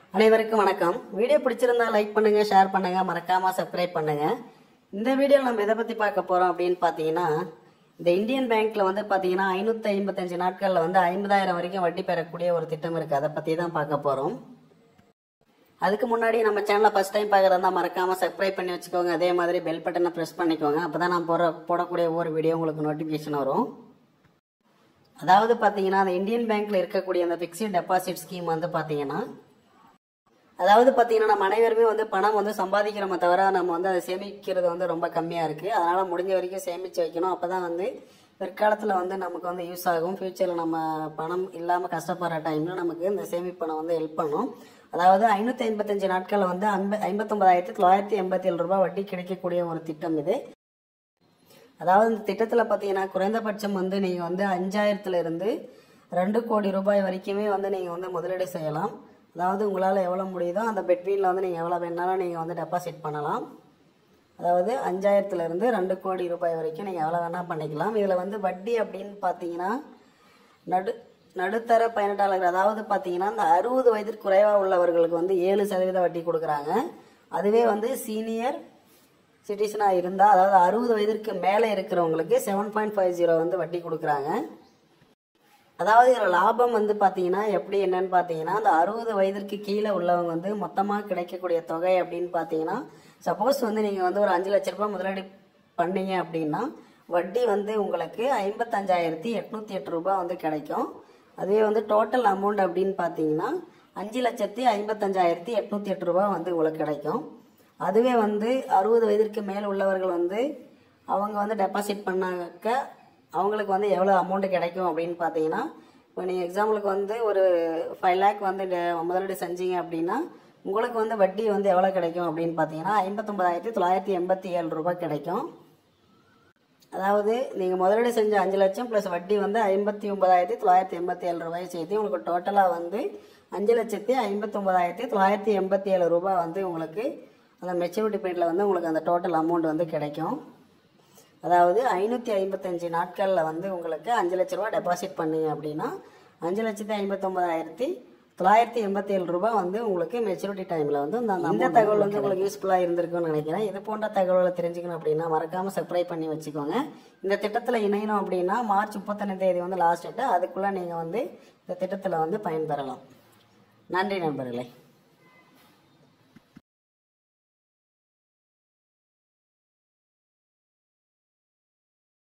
அனைவருக்கும் வணக்கம் வீடியோ பிடிச்சிருந்தா லைக் பண்ணுங்க ஷேர் பண்ணுங்க மறக்காம சப்ஸ்கிரைப் பண்ணுங்க இந்த வீடியோவில் நம்ம எதை பத்தி பார்க்க போறோம் அப்படின்னு பார்த்தீங்கன்னா இந்த இந்தியன் பேங்க்ல வந்து பார்த்தீங்கன்னா ஐநூத்தி ஐம்பத்தஞ்சு நாட்கள்ல வந்து ஐம்பதாயிரம் வரைக்கும் வட்டி பெறக்கூடிய ஒரு திட்டம் இருக்கு அதை பத்தி தான் பார்க்க போறோம் அதுக்கு முன்னாடி நம்ம சேனலை ஃபர்ஸ்ட் டைம் பார்க்குறதா மறக்காம சப்ஸ்கிரைப் பண்ணி வச்சுக்கோங்க அதே மாதிரி பெல் பட்டனை ப்ரெஸ் பண்ணிக்கோங்க அப்பதான் நான் போற போடக்கூடிய ஒவ்வொரு வீடியோ உங்களுக்கு நோட்டிஃபிகேஷன் வரும் அதாவது பார்த்தீங்கன்னா அந்த இந்தியன் பேங்க்ல இருக்கக்கூடிய அந்த ஃபிக்ஸ்டு டெபாசிட் ஸ்கீம் வந்து பார்த்தீங்கன்னா அதாவது பார்த்தீங்கன்னா நம்ம அனைவருமே வந்து பணம் வந்து சம்பாதிக்கிறோமே தவிர நம்ம வந்து அதை சேமிக்கிறது வந்து ரொம்ப கம்மியாக இருக்குது அதனால் முடிஞ்ச வரைக்கும் சேமித்து வைக்கணும் அப்போ தான் வந்து பிற்காலத்தில் வந்து நமக்கு வந்து யூஸ் ஆகும் ஃப்யூச்சரில் நம்ம பணம் இல்லாமல் கஷ்டப்படுற டைமில் நமக்கு இந்த சேமிப்பு பணம் வந்து ஹெல்ப் பண்ணும் அதாவது ஐநூற்றி ஐம்பத்தஞ்சு நாட்களில் வந்து ஐம்ப ஐம்பத்தொம்பதாயிரத்தி தொள்ளாயிரத்தி எண்பத்தி ஏழு ரூபாய் வட்டி கிடைக்கக்கூடிய ஒரு திட்டம் இது அதாவது இந்த திட்டத்தில் பார்த்தீங்கன்னா குறைந்தபட்சம் வந்து நீங்கள் வந்து அஞ்சாயிரத்துல இருந்து ரெண்டு கோடி ரூபாய் வரைக்குமே வந்து நீங்கள் வந்து முதலீடு செய்யலாம் அதாவது உங்களால் எவ்வளோ முடியுதோ அந்த பெட்வீனில் வந்து நீங்கள் எவ்வளோ வேணாலும் நீங்கள் வந்து டெபாசிட் பண்ணலாம் அதாவது அஞ்சாயிரத்துல இருந்து ரெண்டு கோடி ரூபாய் வரைக்கும் நீங்கள் எவ்வளோ வேணால் பண்ணிக்கலாம் இதில் வந்து வட்டி அப்படின்னு பார்த்தீங்கன்னா நடு நடுத்தர பயனட்டாளர்கள் அதாவது பார்த்தீங்கன்னா இந்த அறுபது வயதிற்கு குறைவாக உள்ளவர்களுக்கு வந்து ஏழு சதவீத வட்டி கொடுக்குறாங்க அதுவே வந்து சீனியர் சிட்டிசனாக இருந்தால் அதாவது அறுபது வயதிற்கு மேலே இருக்கிறவங்களுக்கு செவன் பாயிண்ட் ஃபைவ் ஜீரோ வந்து வட்டி கொடுக்குறாங்க அதாவது இதில் லாபம் வந்து பார்த்தீங்கன்னா எப்படி என்னன்னு பார்த்தீங்கன்னா அந்த அறுபது வயதிற்கு கீழே உள்ளவங்க வந்து மொத்தமாக கிடைக்கக்கூடிய தொகை அப்படின்னு பார்த்தீங்கன்னா சப்போஸ் வந்து நீங்கள் வந்து ஒரு அஞ்சு லட்ச ரூபாய் முதலீடு பண்ணீங்க அப்படின்னா வட்டி வந்து உங்களுக்கு ஐம்பத்தஞ்சாயிரத்தி எட்நூத்தி எட்டு ரூபாய் வந்து கிடைக்கும் அதுவே வந்து டோட்டல் அமௌண்ட் அப்படின்னு பார்த்தீங்கன்னா அஞ்சு லட்சத்தி ஐம்பத்தஞ்சாயிரத்தி எட்நூத்தி எட்டு ரூபாய் வந்து உங்களுக்கு கிடைக்கும் அதுவே வந்து அறுபது வயதிற்கு மேல் உள்ளவர்கள் வந்து அவங்க வந்து டெபாசிட் பண்ணாக்க அவங்களுக்கு வந்து எவ்வளோ அமௌண்ட் கிடைக்கும் அப்படின்னு பார்த்தீங்கன்னா இப்போ நீங்கள் எக்ஸாம்பிளுக்கு வந்து ஒரு ஃபைவ் லேக் வந்து டெ- முதலீடு செஞ்சீங்க அப்படின்னா உங்களுக்கு வந்து வட்டி வந்து எவ்வளோ கிடைக்கும் அப்படின்னு பார்த்தீங்கன்னா ஐம்பத்தொம்பதாயிரத்தி தொள்ளாயிரத்தி எண்பத்தி ஏழு ரூபாய் கிடைக்கும் அதாவது நீங்கள் முதலீடு செஞ்ச அஞ்சு லட்சம் ப்ளஸ் வட்டி வந்து ஐம்பத்தி ஒன்பதாயிரத்தி தொள்ளாயிரத்தி எண்பத்தி ஏழு ரூபாய் சேர்த்து உங்களுக்கு டோட்டலாக வந்து அஞ்சு லட்சத்தி ஐம்பத்தி ஒன்பதாயிரத்தி தொள்ளாயிரத்தி எண்பத்தி ஏழு ரூபாய் வந்து உங்களுக்கு அந்த மெச்சூரிட்டி பீரியடில் வந்து உங்களுக்கு அந்த டோட்டல் அமௌண்ட் வந்து கிடைக்கும் அதாவது ஐநூற்றி ஐம்பத்தஞ்சு நாட்களில் வந்து உங்களுக்கு அஞ்சு லட்ச ரூபா டெபாசிட் பண்ணீங்க அப்படின்னா அஞ்சு லட்சத்தி ஐம்பத்தொம்பதாயிரத்தி தொள்ளாயிரத்தி எண்பத்தி ஏழு ரூபாய் வந்து உங்களுக்கு மெச்சூரிட்டி டைமில் வந்து இந்த இந்த தகவல் வந்து உங்களுக்கு யூஸ்ஃபுல்லாக இருந்திருக்கும்னு நினைக்கிறேன் இது போன்ற தகவலை தெரிஞ்சுக்கணும் அப்படின்னா மறக்காமல் சப்ஸ்கிரைப் பண்ணி வச்சுக்கோங்க இந்த திட்டத்தில் இணையணும் அப்படின்னா மார்ச் முப்பத்தொன்னு தேதி வந்து லாஸ்ட் டேட்டு அதுக்குள்ளே நீங்கள் வந்து இந்த திட்டத்தில் வந்து பயன்பெறலாம் நன்றி நண்பர்களே